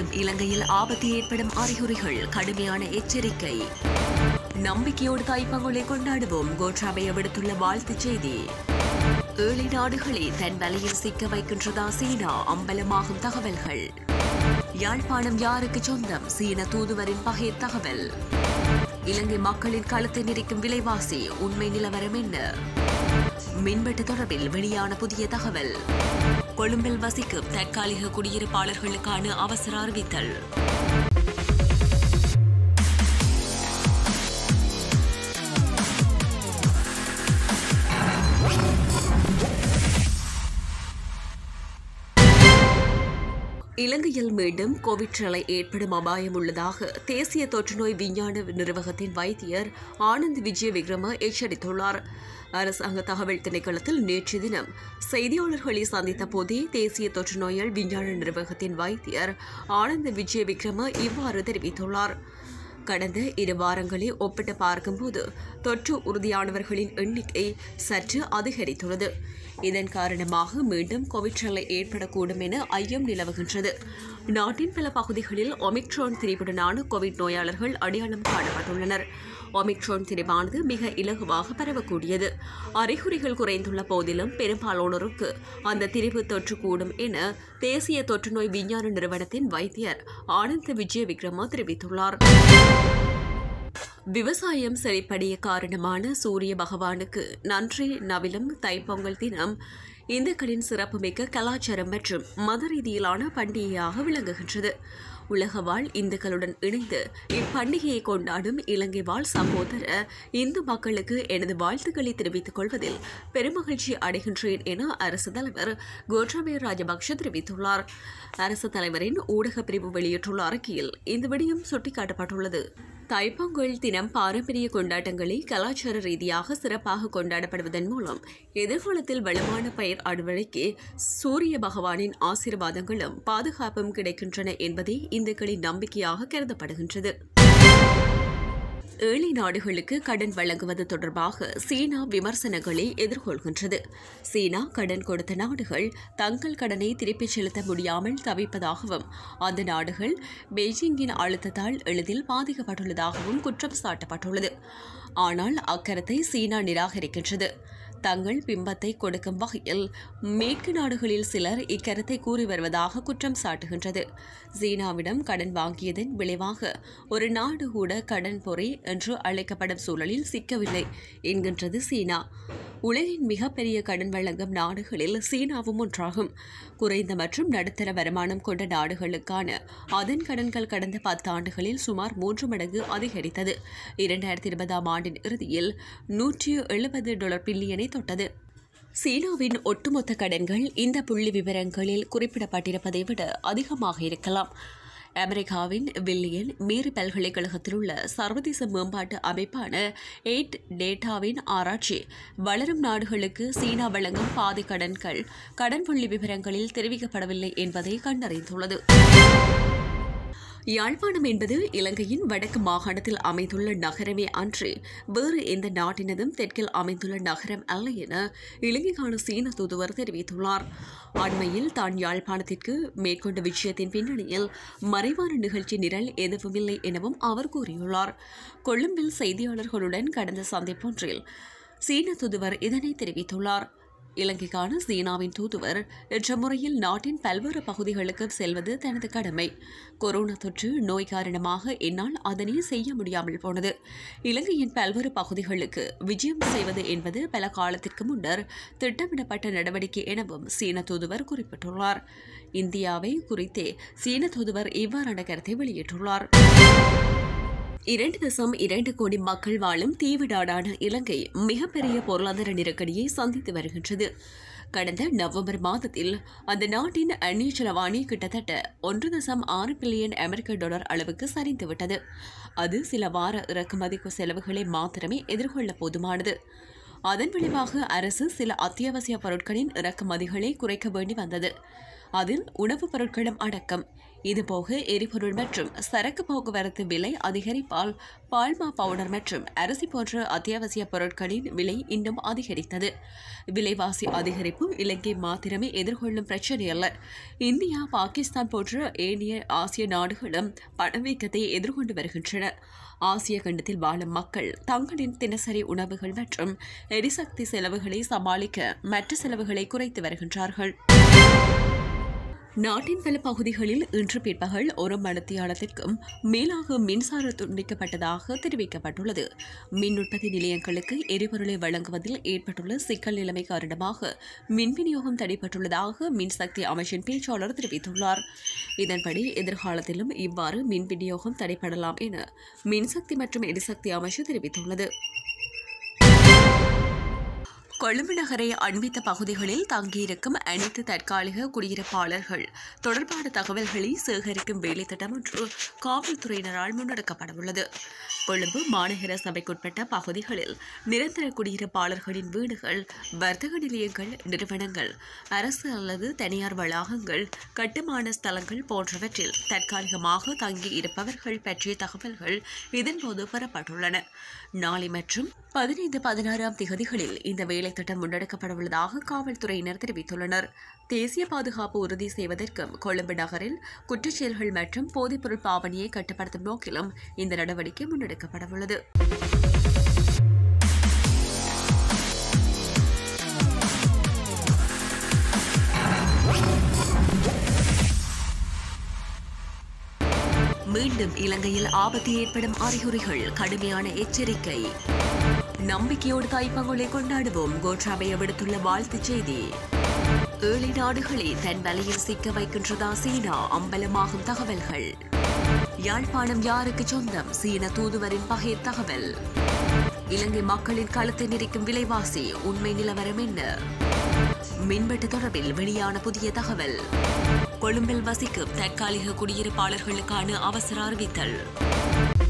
மீண்டும் இலங்கையில் ஆபத்து ஏற்படும் அறிகுறிகள் கடுமையான எச்சரிக்கை நம்பிக்கையோடு தைப்பொங்கலை கொண்டாடுவோம் கோட்ராபய விடுத்துள்ள வாழ்த்துச் செய்தி ஏழை நாடுகளை தன் வலையில் சிக்க வைக்கின்றதா சீனா அம்பலமாகும் தகவல்கள் யாழ்ப்பாணம் யாருக்கு சொந்தம் சீன தூதுவரின் பகை தகவல் இலங்கை மக்களின் களத்தை நெரிக்கும் விலைவாசி உண்மை நிலவரம் என்ன மின்வெட்டு தொடர்பில் வெளியான புதிய தகவல் கொழும்பில் வசிக்கும் தற்காலிக குடியிருப்பாளர்களுக்கான அவசர அறிவித்தல் இலங்கையில் மீண்டும் கோவிட் நிலை ஏற்படும் அபாயம் உள்ளதாக தேசிய தொற்றுநோய் விஞ்ஞான நிர்வாகத்தின் வைத்தியர் ஆனந்த் விஜய விக்ரம எச்சரித்துள்ளார் அரசாங்க தகவல் திணைக்களத்தில் நேற்று தினம் செய்தியாளர்களை சந்தித்த போதே தேசிய தொற்றுநோயல் விஞ்ஞான நிர்வாகத்தின் வைத்தியர் ஆனந்த் விஜய விக்ரம இவ்வாறு தெரிவித்துள்ளார் கடந்த இரு வாரங்களை ஒப்பிட்டு பார்க்கும்போது தொற்று உறுதியானவர்களின் எண்ணிக்கை சற்று அதிகரித்துள்ளது இதன் காரணமாக மீண்டும் கோவிட் நிலை ஏற்படக்கூடும் என ஐயம் நிலவுகின்றது நாட்டின் பல பகுதிகளில் ஒமிக்ரான் திரிவுடனான கோவிட் நோயாளர்கள் அடையாளம் காணப்பட்டுள்ளனர் ஒமிக்ரான் திரிவானது மிக இலகுவாக பரவக்கூடியது அறிகுறிகள் குறைந்துள்ள போதிலும் பெரும்பாலானோருக்கு அந்த திரிவு தொற்று கூடும் என தேசிய தொற்றுநோய் விஞ்ஞான நிறுவனத்தின் வைத்தியர் ஆனந்த் விஜய விக்ரமா தெரிவித்துள்ளார் விவசாயம் செழிப்படைய காரணமான சூரிய பகவானுக்கு நன்றி நவிலும் தைப்பொங்கல் தினம் இந்துக்களின் சிறப்புமிக்க கலாச்சாரம் மற்றும் மத ரீதியிலான பண்டிகையாக விளங்குகின்றது உலக வாழ் இந்துக்களுடன் இணைந்து இப்பண்டிகையை கொண்டாடும் இலங்கை வாழ் சகோதர இந்து மக்களுக்கு எனது வாழ்த்துக்களை தெரிவித்துக் கொள்வதில் பெருமகிழ்ச்சி அடைகின்றேன் என அரசு தலைவர் கோட்டாபய ராஜபக்ஷ தெரிவித்துள்ளார் அரசு தலைவரின் ஊடக பிரிவு வெளியிட்டுள்ள அறிக்கையில் இந்த விடயம் சுட்டிக்காட்டப்பட்டுள்ளது தைப்பொங்கல் தினம் பாரம்பரிய கொண்டாட்டங்களை கலாச்சார ரீதியாக சிறப்பாக கொண்டாடப்படுவதன் மூலம் எதிர்காலத்தில் வளமான பயிர் அறுவடைக்கு சூரிய பகவானின் ஆசீர்வாதங்களும் பாதுகாப்பும் கிடைக்கின்றன என்பதே இந்துக்களின் நம்பிக்கையாக கருதப்படுகின்றது ஏழை நாடுகளுக்கு கடன் வழங்குவது தொடர்பாக சீனா விமர்சனங்களை எதிர்கொள்கின்றது சீனா கடன் கொடுத்த நாடுகள் தங்கள் கடனை திருப்பிச் செலுத்த முடியாமல் தவிப்பதாகவும் அந்த நாடுகள் பெய்ஜிங்கின் அழுத்தத்தால் எளிதில் பாதிக்கப்பட்டுள்ளதாகவும் குற்றம் சாட்டப்பட்டுள்ளது ஆனால் அக்கரத்தை சீனா நிராகரிக்கின்றது தங்கள் பிம்பத்தை கொடுக்கும் வகையில் மேற்கு நாடுகளில் சிலர் இக்கருத்தை கூறி வருவதாக குற்றம் சாட்டுகின்றது சீனாவிடம் கடன் வாங்கியதன் விளைவாக ஒரு நாடு கூட கடன் பொறி என்று அழைக்கப்படும் சூழலில் சிக்கவில்லை என்கின்றது சீனா உலகின் மிகப்பெரிய கடன் வழங்கும் நாடுகளில் சீனாவும் ஒன்றாகும் குறைந்த மற்றும் நடுத்தர வருமானம் கொண்ட நாடுகளுக்கான அதன் கடன்கள் கடந்த பத்தாண்டுகளில் சுமார் மூன்று மடங்கு அதிகரித்தது இரண்டாயிரத்தி இருபதாம் ஆண்டின் இறுதியில் நூற்றி எழுபது டாலர் பில்லியனை தொட்டது சீனாவின் ஒட்டுமொத்த கடன்கள் இந்த புள்ளி விவரங்களில் குறிப்பிடப்பட்டிருப்பதை விட அதிகமாக இருக்கலாம் அமெரிக்காவின் வில்லியன் மேரி பல்கலைக்கழகத்தில் உள்ள சர்வதேச மேம்பாட்டு அமைப்பான எயிட் டேட்டாவின் ஆராய்ச்சி வளரும் நாடுகளுக்கு சீனா வழங்கும் பாதி கடன்கள் கடன் புள்ளி விவரங்களில் தெரிவிக்கப்படவில்லை என்பதை கண்டறிந்துள்ளது யாழ்ப்பாணம் என்பது இலங்கையின் வடக்கு மாகாணத்தில் அமைந்துள்ள நகரமே அன்றி வேறு எந்த நாட்டினதும் தெற்கில் அமைந்துள்ள நகரம் அல்ல என இலங்கைக்கான சீன தூதுவர் தெரிவித்துள்ளார் அண்மையில் தான் யாழ்ப்பாணத்திற்கு மேற்கொண்ட விஷயத்தின் பின்னணியில் மறைவான நிகழ்ச்சி நிரல் எதுவுமில்லை எனவும் அவர் கூறியுள்ளார் கொழும்பில் செய்தியாளர்களுடன் கடந்த சந்திப்பொன்றில் சீன தூதுவர் இதனை தெரிவித்துள்ளார் இலங்கைக்கான சீனாவின் தூதுவர் என்ற முறையில் நாட்டின் பல்வேறு பகுதிகளுக்கு செல்வது தனது கடமை கொரோனா தொற்று நோய் காரணமாக என்னால் அதனை செய்ய முடியாமல் போனது இலங்கையின் பல்வேறு பகுதிகளுக்கு விஜயம் செய்வது என்பது பல காலத்திற்கு முன்னர் திட்டமிடப்பட்ட நடவடிக்கை எனவும் சீன தூதுவர் குறிப்பிட்டுள்ளார் இந்தியாவை குறித்தே சீன தூதுவர் இவ்வாறான கருத்தை வெளியிட்டுள்ளார் இரண்டு தசம் இரண்டு கோடி மக்கள் வாழும் தீவு நாடான இலங்கை மிகப்பெரிய பொருளாதார நெருக்கடியை சந்தித்து வருகின்றது கடந்த நவம்பர் மாதத்தில் அந்த நாட்டின் அந்நிய செலவாணி கிட்டத்தட்ட ஒன்று தசம் ஆறு பில்லியன் அமெரிக்க டாலர் அளவுக்கு சரிந்துவிட்டது அது சில வார இறக்குமதி செலவுகளை மாத்திரமே எதிர்கொள்ள போதுமானது அதன் விளைவாக அரசு சில அத்தியாவசிய பொருட்களின் இறக்குமதிகளை குறைக்க வேண்டி வந்தது அதில் உணவுப் பொருட்களும் அடக்கம் இதுபோக எரிபொருள் மற்றும் சரக்கு போக்குவரத்து விலை அதிகரிப்பால் பால்மா பவுடர் மற்றும் அரிசி போன்ற அத்தியாவசிய பொருட்களின் விலை இன்னும் அதிகரித்தது விலைவாசி அதிகரிப்பு இலங்கை மாத்திரமே எதிர்கொள்ளும் பிரச்சனை அல்ல இந்தியா பாகிஸ்தான் போன்ற ஏனைய ஆசிய நாடுகளும் பணவீக்கத்தை எதிர்கொண்டு வருகின்றன ஆசிய கண்டத்தில் வாழும் மக்கள் தங்களின் தினசரி உணவுகள் மற்றும் எரிசக்தி செலவுகளை சமாளிக்க மற்ற செலவுகளை குறைத்து வருகின்றார்கள் நாட்டின் பல பகுதிகளில் இன்று பிற்பகல் ஒரு மணித்தியாலத்திற்கும் மேலாக மின்சாரம் துண்டிக்கப்பட்டதாக தெரிவிக்கப்பட்டுள்ளது மின் உற்பத்தி நிலையங்களுக்கு எரிபொருளை வழங்குவதில் ஏற்பட்டுள்ள சிக்கல் நிலைமை காரணமாக மின் விநியோகம் தடைப்பட்டுள்ளதாக மின்சக்தி அமைச்சின் பேச்சாளர் தெரிவித்துள்ளார் இதன்படி எதிர்காலத்திலும் இவ்வாறு மின் விநியோகம் தடைப்படலாம் என மின்சக்தி மற்றும் எரிசக்தி அமைச்சு தெரிவித்துள்ளது கொழும்பு நகரை அண்மித்த பகுதிகளில் தங்கியிருக்கும் அனைத்து தற்காலிக குடியிருப்பாளர்கள் தொடர்பான தகவல்களை சேகரிக்கும் வேலைத்திட்டம் ஒன்று காவல்துறையினரால் முன்னெடுக்கப்படவுள்ளது கொழும்பு மாநகர சபைக்குட்பட்ட பகுதிகளில் நிரந்தர குடியிருப்பாளர்களின் வீடுகள் வர்த்தக நிலையங்கள் நிறுவனங்கள் அரசு அல்லது தனியார் வளாகங்கள் கட்டுமான ஸ்தலங்கள் போன்றவற்றில் தற்காலிகமாக தங்கி இருப்பவர்கள் பற்றிய தகவல்கள் இதன்போது பெறப்பட்டுள்ளன நாளை மற்றும் பதினைந்து பதினாறாம் திகதிகளில் இந்த வேலைத்திட்டம் முன்னெடுக்கப்படவுள்ளதாக காவல்துறையினர் தெரிவித்துள்ளனர் தேசிய பாதுகாப்பு உறுதி செய்வதற்கும் கொழும்பு நகரில் குற்றச்செயல்கள் மற்றும் போதைப்பொருள் பாவனையை கட்டுப்படுத்தும் நோக்கிலும் இந்த நடவடிக்கை முன்னெடுக்கப்படவுள்ளது மீண்டும் இலங்கையில் ஆபத்து ஏற்படும் அறிகுறிகள் கடுமையான எச்சரிக்கை நம்பிக்கையோடு தாய்ப்பங்களை கொண்டாடுவோம் கோட்ராபய விடுத்துள்ள வாழ்த்துச் செய்தி ஏழை நாடுகளை தன் வலையில் சிக்க வைக்கின்றதா சீனா அம்பலமாகும் தகவல்கள் யாழ்ப்பாணம் யாருக்கு சொந்தம் சீன தூதுவரின் பகிர் தகவல் இலங்கை மக்களின் களத்தை நெரிக்கும் விலைவாசி உண்மை நிலவரம் என்ன மின்வெட்டு தொடர்பில் வெளியான புதிய தகவல் கொழும்பில் வசிக்கும் தற்காலிக குடியிருப்பாளர்களுக்கான அவசர அறிவித்தல்